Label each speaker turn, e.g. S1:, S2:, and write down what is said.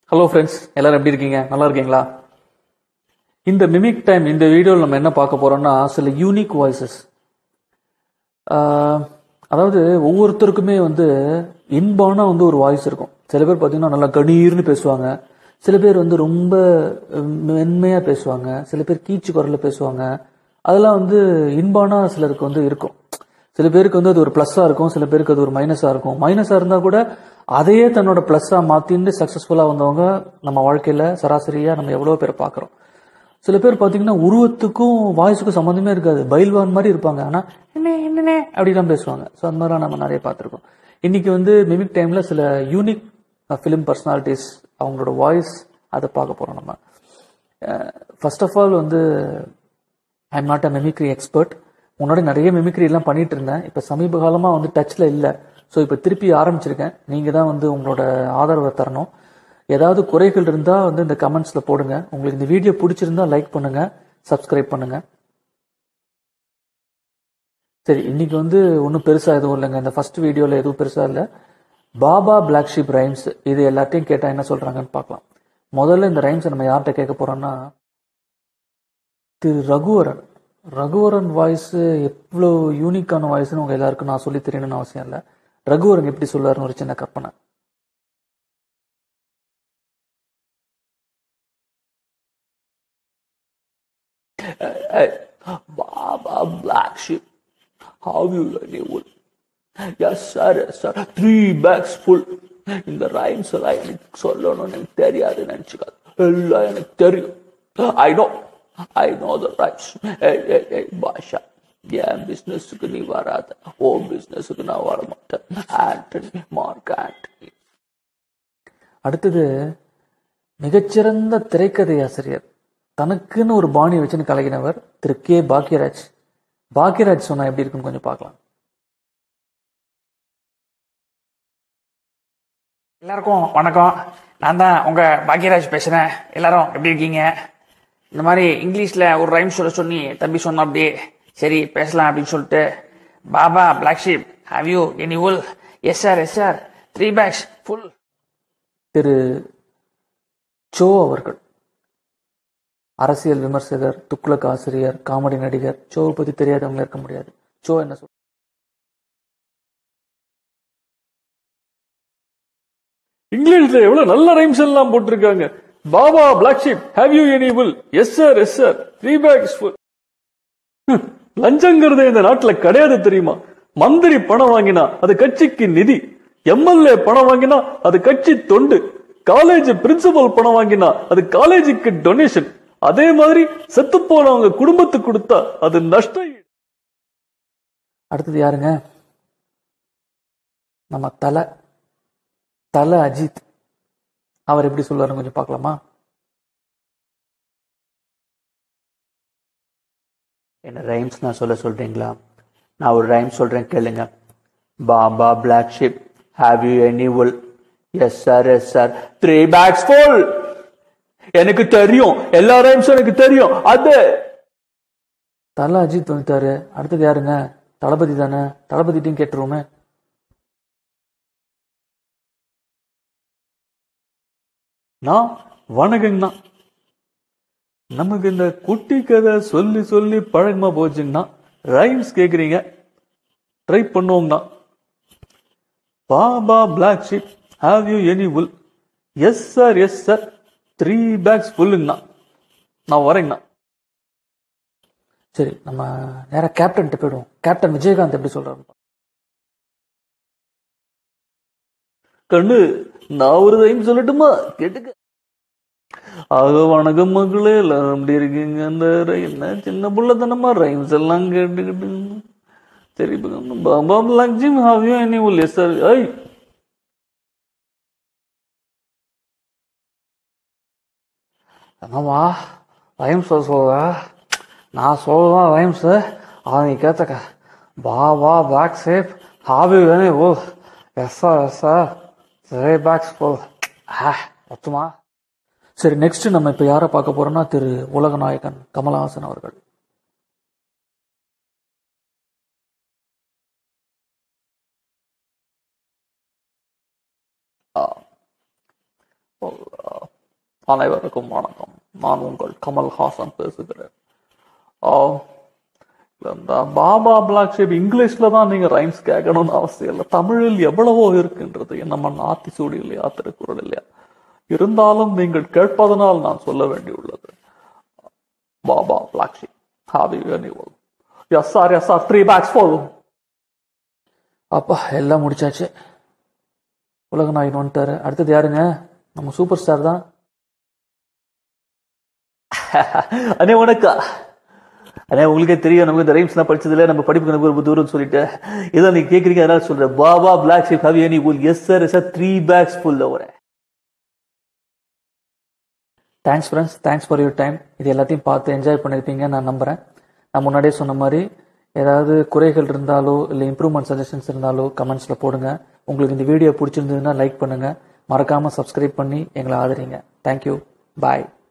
S1: Hello friends எல்லாரும் எப்படி இருக்கீங்க நல்லா இருக்கீங்களா இந்த மிமிக் டைம் இந்த வீடியோவில் நம்ம என்ன பார்க்க போறோம்னா சில யூனிக் வாய்ஸஸ் அதாவது ஒவ்வொருத்தருக்குமே வந்து இன்பான வந்து ஒரு வாய்ஸ் இருக்கும் சில பேர் பார்த்தீங்கன்னா நல்லா கணீர்னு பேசுவாங்க சில பேர் வந்து ரொம்ப மென்மையாக பேசுவாங்க சில பேர் கீச்சு குரலில் பேசுவாங்க அதெல்லாம் வந்து இன்பான சிலருக்கு வந்து இருக்கும் சில பேருக்கு வந்து அது ஒரு ப்ளஸ்ஸாக இருக்கும் சில பேருக்கு அது ஒரு மைனஸாக இருக்கும் மைனஸாக இருந்தால் கூட அதையே தன்னோட ப்ளஸ்ஸாக மாற்றிட்டு சக்ஸஸ்ஃபுல்லாக வந்தவங்க நம்ம வாழ்க்கையில் சராசரியாக நம்ம எவ்வளோ பேர் பார்க்குறோம் சில பேர் பார்த்தீங்கன்னா உருவத்துக்கும் வாய்ஸுக்கும் சம்மந்தமே இருக்காது பைல்வான் மாதிரி இருப்பாங்க ஆனால் என்ன என்னண்ணே அப்படிலாம் பேசுவாங்க ஸோ அந்த மாதிரிலாம் நம்ம நிறைய பார்த்துருக்கோம் இன்னைக்கு வந்து மிமிக் டைமில் சில யூனிக் ஃபிலிம் பர்சனாலிட்டிஸ் அவங்களோட வாய்ஸ் அதை பார்க்க போகிறோம் நம்ம ஃபர்ஸ்ட் ஆஃப் ஆல் வந்து I am not a mimicry expert முன்னாடி நிறைய மிமிக்ரி எல்லாம் பண்ணிட்டு இருந்தேன் இப்போ சமீப காலமாக வந்து டச்சில் இல்லை ஸோ இப்போ திருப்பி ஆரம்பிச்சிருக்கேன் நீங்கள் தான் வந்து உங்களோட ஆதரவை தரணும் ஏதாவது குறைகள் இருந்தால் வந்து இந்த கமெண்ட்ஸில் போடுங்க உங்களுக்கு இந்த வீடியோ பிடிச்சிருந்தா லைக் பண்ணுங்க சப்ஸ்கிரைப் பண்ணுங்க சரி இன்னைக்கு வந்து ஒன்றும் பெருசாக எதுவும் இல்லைங்க இந்த ஃபர்ஸ்ட் வீடியோவில் எதுவும் பெருசாக இல்லை பாபா பிளாக் ஷீப் ரைம்ஸ் இது எல்லாத்தையும் கேட்டால் என்ன சொல்கிறாங்கன்னு பார்க்கலாம் முதல்ல இந்த ரைம்ஸை நம்ம யார்கிட்ட கேட்க போகிறோம்னா திரு ரகுவரன் ரகுவரன் வாய்ஸ் எவ்வளோ யூனிக்கான வாய்ஸ்னு உங்க எல்லாருக்கும் நான் சொல்லி தெரியணும்னு அவசியம் இல்லை ரகுவரன் எப்படி சொல்லுவாருன்னு ஒரு சின்ன கற்பனை
S2: Baba Black Sheep, how you anyone? Yes, sir, yes, sir. Three bags full. இந்த ரைம்ஸ் எல்லாம் எனக்கு சொல்லணும்னு எனக்கு தெரியாது நினைச்சுக்காது எல்லாம் எனக்கு தெரியும் I know I know the rhymes ஏய் ஏய் ஏய் பாஷா என் பிசினஸுக்கு நீ வராத ஓ பிசினஸுக்கு நான் வர மாட்டேன் ஆண்டனி மார்க் ஆண்டனி
S1: அடுத்தது மிகச்சிறந்த திரைக்கதை ஆசிரியர் தனக்குன்னு ஒரு பாணி வச்சுன்னு கலகினவர் திரு கே பாக்யராஜ் பாக்யராஜ் சொன்னா எப்படி இருக்குன்னு கொஞ்சம் பார்க்கலாம்
S3: எல்லாருக்கும் வணக்கம் நான் தான் உங்க பாக்யராஜ் பேசுறேன் எல்லாரும் எப்படி இருக்கீங்க இந்த மாதிரி இங்கிலீஷ்ல ஒரு ரைம் சொல்ல சொன்னி தம்பி சொன்ன அப்படியே சரி பேசலாம் அப்படின்னு சொல்லிட்டு baa baa black sheep have you any wool yes sir yes sir three bags full
S1: திரு சோ அவர்கள் அரசியல் விமர்சகர் துக்ளக் ஆசிரியர் காமெடி நடிகர் சோவை பத்தி தெரியாதவங்க இருக்க முடியாது சோ என்ன சொல்
S2: இங்கிலீஷ்ல எவ்வளவு நல்ல ரைம்ஸ் எல்லாம் போட்டிருக்காங்க baa baa black sheep have you any wool yes sir yes sir three bags full லஞ்சங்கிறது இந்த நாட்டுல கிடையாது தெரியுமா மந்திரி பணம் வாங்கினா அது கட்சிக்கு நிதி எம்எல்ஏ பணம் வாங்கினா அது கட்சி தொண்டு காலேஜ் பிரின்சிபல் பணம் வாங்கினா அது காலேஜுக்கு டொனேஷன் அதே மாதிரி செத்து போனவங்க குடும்பத்துக்கு கொடுத்தா அது நஷ்ட ஈடு.
S1: அடுத்தது யாருங்க நம்ம தலை தலை அஜித் அவர் எப்படி சொல்லுவாருன்னு கொஞ்சம் பார்க்கலாமா
S2: என்ன ரைம்ஸ் நான் சொல்ல சொல்றீங்களா நான் ஒரு ரைம் சொல்றேன் கேளுங்க baa baa black sheep have you any wool yes sir yes sir three bags full எனக்கு தெரியும் எல்லா ரைம்ஸும் எனக்கு தெரியும் அது
S1: தலை அஜித் வந்துட்டாரு அடுத்தது யாருங்க தளபதி தானே தளபதிட்டையும் கேட்டுருவோமே
S2: நான் வணக்கங்கண்ணா நமக்கு இந்த குட்டி கதை சொல்லி சொல்லி பழக்கமா போச்சுங்கண்ணா ரைம்ஸ் கேக்குறீங்க ட்ரை பண்ணுவோங்கண்ணா baa baa black sheep have you any wool yes sir yes sir three bags ஃபுல்லுங்கண்ணா நான் வரேங்கண்ணா
S1: சரி நம்ம நேரா கேப்டன்கிட்ட போயிடுவோம் கேப்டன் விஜயகாந்த் எப்படி சொல்றாரு
S2: கண்ணு நான் ஒரு ரைம் சொல்லட்டுமா கேட்டுக்க ஆக வணக்கம் மக்களே எல்லாரும் எப்படி இருக்கீங்க அந்த என்ன சின்ன புள்ளத்தனமா ரைம்ஸ் எல்லாம் கேட்டுக்கிட்டு சரி இப்ப பாபா லக்ஷ்மி ஹாவியோ என்ன உள்ள சார் ஐ
S1: என்னவா ரைம்ஸ் சொல்ற நான் சொல்றேன் ரைம்ஸ் அதை நீ கேட்டக்க baa baa black sheep have you any wool yes sir yes sir சரி பேக்ஸ் போ ஆ மொத்தமா சரி நெக்ஸ்ட் நம்ம இப்ப யாரை பார்க்க போறோம்னா திரு உலகநாயகன் கமலஹாசன் அவர்கள்
S2: அனைவருக்கும் வணக்கம் நான் உங்கள் கமல்ஹாசன் பேசுகிறேன் ஆ, இந்த பாபா பிளாக் ஷேப் இங்கிலீஷ்ல தான் நீங்க ரைம்ஸ் கேட்கணும்னு அவசியம் இல்லை தமிழில் எவ்வளவோ இருக்கின்றது நம்ம நாத்தி சூடி இல்லையா திருக்குறள் இல்லையா இருந்தாலும் நீங்கள் கேட்பதனால் நான் சொல்ல வேண்டியுள்ளது baa baa black sheep have you any yes sir yes sir three bags போதும்
S1: அப்பா எல்லாம் முடிச்சாச்சு உலக நாயகன் வந்துட்டாரு அடுத்தது யாருங்க நம்ம சூப்பர் ஸ்டார் தான்
S2: அண்ணே வணக்கம் அண்ணே உங்களுக்கே தெரியும் நமக்கு இந்த ரைம்ஸ்லாம் படிச்சதுல நம்ம படிப்புக்கு நமக்கு ரொம்ப தூரம் சொல்லிட்டு இதை நீங்க கேட்குறீங்க அதனால சொல்றேன் baa baa black sheep have any wool yes sir sir three bags full ஒரு
S1: thanks friends thanks for your time இது எல்லாத்தையும் பார்த்து என்ஜாய் பண்ணியிருப்பீங்க நான் நம்புகிறேன் நான் முன்னாடியே சொன்ன மாதிரி ஏதாவது குறைகள் இருந்தாலோ இல்லை இம்ப்ரூவ்மெண்ட் சஜஷன்ஸ் இருந்தாலோ கமெண்ட்ஸில் போடுங்க உங்களுக்கு இந்த வீடியோ பிடிச்சிருந்ததுன்னா லைக் பண்ணுங்கள் மறக்காமல் சப்ஸ்கிரைப் பண்ணி எங்களை ஆதரிங்க தேங்க்யூ பாய்